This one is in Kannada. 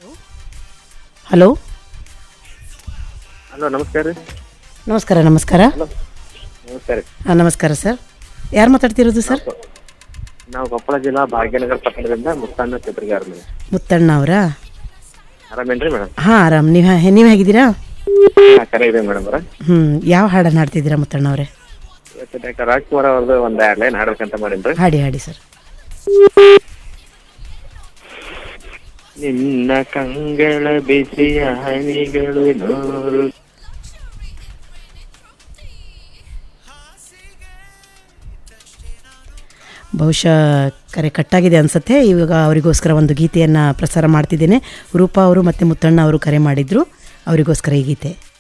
ಹಲೋ ಹಲೋ ನಮಸ್ಕಾರ ರೀ ನಮಸ್ಕಾರ ನಮಸ್ಕಾರ ಹಲೋ ನಮಸ್ಕಾರ ರೀ ಹಾಂ ನಮಸ್ಕಾರ ಸರ್ ಯಾರು ಮಾತಾಡ್ತಿರೋದು ಸರ್ ನಾವು ಕೊಪ್ಪಳ ಜಿಲ್ಲಾ ಭಾಗ್ಯನಗರ ಪಟ್ಟಣದಿಂದ ಮುತ್ತಣ್ಣ ಚಿತ್ರಗಾರ ಮೇಡಮ್ ಮುತ್ತಣ್ಣ ಅವರಾ ಆರಾಮೇನ್ರಿ ಮೇಡಮ್ ಹಾಂ ಆರಾಮ್ ನೀವು ನೀವು ಹೇಗಿದ್ದೀರಾ ಹಾಂ ಕರೆ ಇದೆ ಮೇಡಮ್ ಅವರ ಹ್ಞೂ ಯಾವ ಹಾಡನ್ನು ಹಾಡ್ತಿದ್ದೀರಾ ಮುತ್ತಣ್ಣ ಅವರೇ ಇವತ್ತು ಡಾಕ್ಟರ್ ರಾಜ್ಕುಮಾರ್ ಅವ್ರದ್ದು ಒಂದು ಎರಡು ಲೈನ್ ಹಾಡ್ಬೇಕಂತ ಮಾಡೀನಿ ಹಾಡಿ ಹಾಡಿ ಸರ್ ನಿನ್ನ ಕಂಗಳ ಬಿಸಿಯ ಹನಿಗಳು ನೂರು ಬಹುಶಃ ಕರೆ ಕಟ್ಟಾಗಿದೆ ಅನಿಸುತ್ತೆ ಇವಾಗ ಅವರಿಗೋಸ್ಕರ ಒಂದು ಗೀತೆಯನ್ನು ಪ್ರಸಾರ ಮಾಡ್ತಿದ್ದೇನೆ ರೂಪಾ ಅವರು ಮತ್ತು ಮುತ್ತಣ್ಣ ಅವರು ಕರೆ ಮಾಡಿದರು ಅವರಿಗೋಸ್ಕರ ಈ ಗೀತೆ